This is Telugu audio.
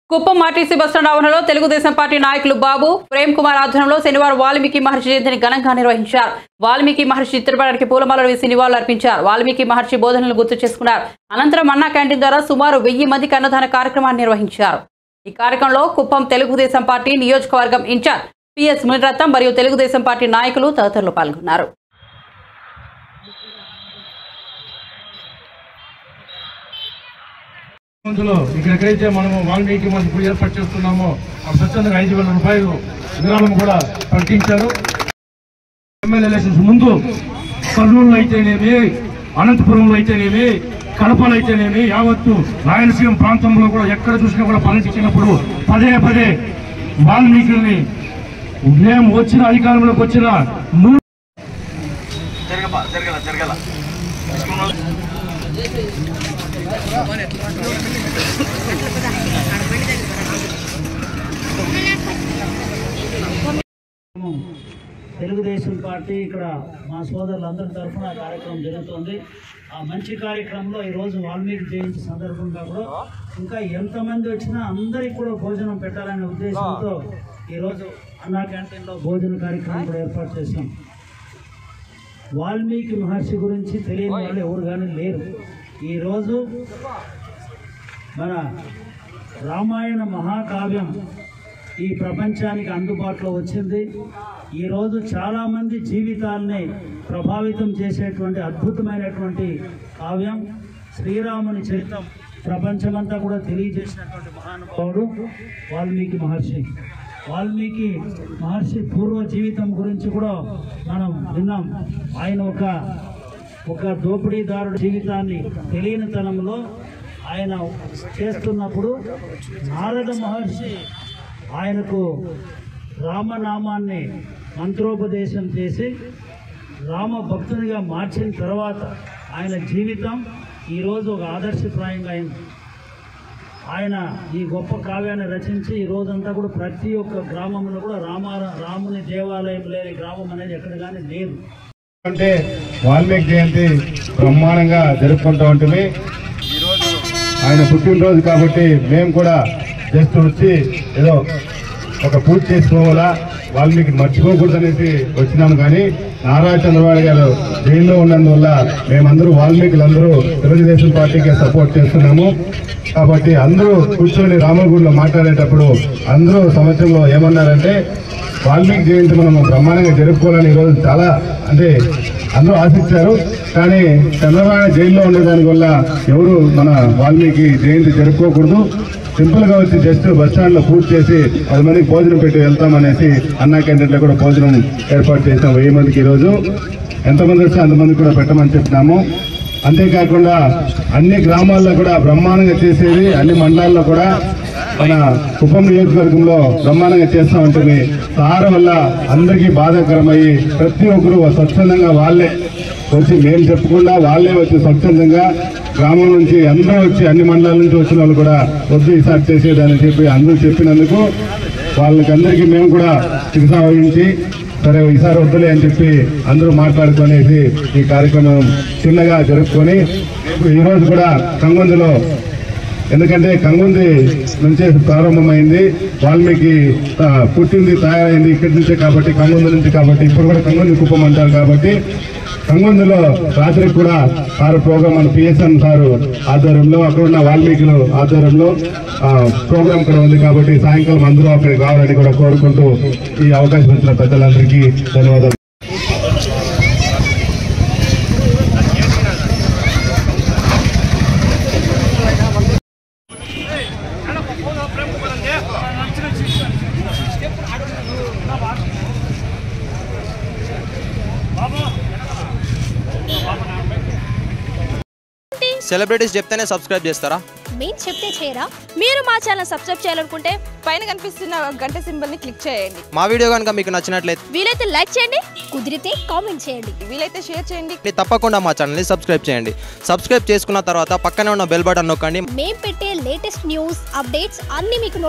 కుప్పం ఆర్టీసీ బస్టాండ్ ఆవరణలో తెలుగుదేశం పార్టీ నాయకులు బాబు ప్రేమ్ కుమార్ ఆధ్వర్యంలో శనివారం వాల్మీకి మహర్షి జయంతిని ఘనంగా నిర్వహించారు వాల్మీకి మహర్షి చిత్రపటానికి పూలమాలలు వేసి నివాళులు అర్పించారు వాల్మీకి మహర్షి బోధనలు గుర్తు చేసుకున్నారు అనంతరం అన్నా క్యాంటీన్ ద్వారా సుమారు వెయ్యి మందికి అన్నదాన కార్యక్రమాన్ని నిర్వహించారు ఈ కార్యక్రమంలో కుప్పం తెలుగుదేశం పార్టీ నియోజకవర్గం ఇన్ఛార్జ్ పిఎస్ మునిరత్నం మరియు తెలుగుదేశం పార్టీ నాయకులు తదితరులు పాల్గొన్నారు మందులో ఇక్కడ ఎక్కడైతే మనము వాల్మీకి మంది పూజ ఏర్పాటు చేస్తున్నామో ఆ స్వచ్ఛందంగా ఐదు వేల రూపాయలు విరాళం కూడా ప్రకటించారు ఎమ్మెల్యే ఎలక్షన్స్ ముందు కర్నూలులో అయితేనేమి అనంతపురంలో అయితేనేమి కడపలో అయితేనేమి యావత్తు రాయలసీమ ప్రాంతంలో కూడా ఎక్కడ చూసినా కూడా పర్యటించినప్పుడు పదే పదే వాల్మీకుల్ని మేము వచ్చిన అధికారంలోకి వచ్చిన మూడు తెలుగుదేశం పార్టీ ఇక్కడ మా సోదరులందరి తరఫున ఆ కార్యక్రమం జరుగుతోంది ఆ మంచి కార్యక్రమంలో ఈరోజు వాల్మీకి జయంతి సందర్భంగా కూడా ఇంకా ఎంతమంది వచ్చినా అందరికి కూడా భోజనం పెట్టాలనే ఉద్దేశంతో ఈరోజు అన్నా క్యాంటీన్లో భోజన కార్యక్రమం కూడా ఏర్పాటు చేశాం వాల్మీకి మహర్షి గురించి తెలియని వాళ్ళు ఎవరు కానీ లేరు ఈరోజు మన రామాయణ మహాకావ్యం ఈ ప్రపంచానికి అందుబాటులో వచ్చింది ఈరోజు చాలామంది జీవితాల్ని ప్రభావితం చేసేటువంటి అద్భుతమైనటువంటి కావ్యం శ్రీరాముని చరిత్రం ప్రపంచమంతా కూడా తెలియజేసినటువంటి మహానుభావుడు వాల్మీకి మహర్షి వాల్మీకి మహర్షి పూర్వ జీవితం గురించి కూడా మనం విన్నాం ఆయన ఒక ఒక దోపిడీదారుడి జీవితాన్ని తెలియనితనంలో ఆయన చేస్తున్నప్పుడు నారద మహర్షి ఆయనకు రామనామాన్ని మంత్రోపదేశం చేసి రామ భక్తునిగా మార్చిన తర్వాత ఆయన జీవితం ఈరోజు ఒక ఆదర్శప్రాయంగా అయింది ఆయన ఈ గొప్ప కావ్యాన్ని రచించి ఈ రోజంతా కూడా ప్రతి ఒక్క గ్రామంలో కూడా రామ రాముని దేవాలయం లేని గ్రామం అనేది ఎక్కడ కానీ లేదు అంటే వాల్మీకి జయంతి బ్రహ్మాండంగా జరుపుకుంటూ ఉంటుంది ఆయన పుట్టినరోజు కాబట్టి మేము కూడా జస్ట్ వచ్చి ఏదో ఒక పూజ చేసుకోవాలా వాల్మీకి మర్చిపోకూడదు అనేసి వచ్చినాము కానీ నారా చంద్రబాబు గారు జైల్లో ఉన్నందువల్ల మేమందరూ వాల్మీకులందరూ తెలుగుదేశం పార్టీకి సపోర్ట్ చేస్తున్నాము కాబట్టి అందరూ కూర్చొని రామగుడిలో మాట్లాడేటప్పుడు అందరూ సంవత్సరంలో ఏమన్నారంటే వాల్మీకి జయంతి మనం బ్రహ్మాండంగా జరుపుకోవాలని ఈరోజు చాలా అంటే అందరూ ఆశించారు కానీ చంద్రబాబు జైల్లో ఉండేదాని వల్ల ఎవరు మన వాల్మీకి జయంతి జరుపుకోకూడదు సింపుల్ గా వచ్చి జస్ట్ బస్ స్టాండ్ లో పూర్తి చేసి పది మందికి భోజనం పెట్టి వెళ్తామనేసి అన్నా క్యాంటీన్ లో కూడా భోజనం ఏర్పాటు చేసాం వెయ్యి మందికి ఈరోజు ఎంతమంది వస్తే అంతమంది కూడా పెట్టమని చెప్తున్నాము అంతేకాకుండా అన్ని గ్రామాల్లో కూడా బ్రహ్మాండంగా చేసేది అన్ని మండలాల్లో కూడా మన కుప్పం నియోజకవర్గంలో బ్రహ్మాండంగా చేస్తా ఉంటుంది సార్ వల్ల అందరికీ బాధాకరమయ్యి ప్రతి ఒక్కరు స్వచ్ఛందంగా వాళ్ళే వచ్చి మేము చెప్పకుండా వాళ్ళే వచ్చి స్వచ్ఛందంగా గ్రామం నుంచి అందరూ వచ్చి అన్ని మండలాల నుంచి వచ్చిన వాళ్ళు కూడా వద్దు ఈసారి చేసేదని చెప్పి అందరూ చెప్పినందుకు వాళ్ళకి అందరికీ మేము కూడా చికిత్స వహించి సరే ఈసారి వద్దులే అని చెప్పి అందరూ మాట్లాడుకునేసి ఈ కార్యక్రమం చిన్నగా జరుపుకొని ఈ రోజు కూడా కంగొందులో ఎందుకంటే కంగుంది నుంచే ప్రారంభమైంది వాల్మీకి ఆ, పుట్టింది తయారైంది ఇక్కడి నుంచే కాబట్టి కంగుంది నుంచి కాబట్టి ఇప్పుడు కూడా కంగుంది కుప్పం అంటారు కాబట్టి కంగుందులో రాత్రికి కూడా సార్ ప్రోగ్రామ్ మన పిఎస్ఎన్ సారు ఆధ్వర్యంలో అక్కడ ఉన్న వాల్మీకులు ఆధ్వర్యంలో ఆ, ప్రోగ్రామ్ కూడా ఉంది కాబట్టి సాయంకాలం అందరూ అక్కడికి రావాలని కూడా కోరుకుంటూ ఈ అవకాశం ఇచ్చిన పెద్దలందరికీ ధన్యవాదాలు సెలబ్రిటీస్ చెప్తేనే సబ్స్క్రైబ్ చేస్తారా మేము చెప్తే చేయరా మీరు మా ఛానల్ సబ్స్క్రైబ్ చేయాలనుకుంటే పైన కనిపిస్తున్న గంట సింబల్ ని క్లిక్ చేయండి మా వీడియో కనుక మీకు నచ్చినట్లయితే వీలైతే లైక్ చేయండి కుదిరితే కామెంట్ చేయండి వీలైతే షేర్ చేయండి తప్పకుండా మా ఛానల్ని సబ్స్క్రైబ్ చేయండి సబ్స్క్రైబ్ చేసుకున్న తర్వాత పక్కనే ఉన్న బెల్ బటన్ నొక్కండి మేము పెట్టే లేటెస్ట్ న్యూస్ అప్డేట్స్ అన్నీ మీకు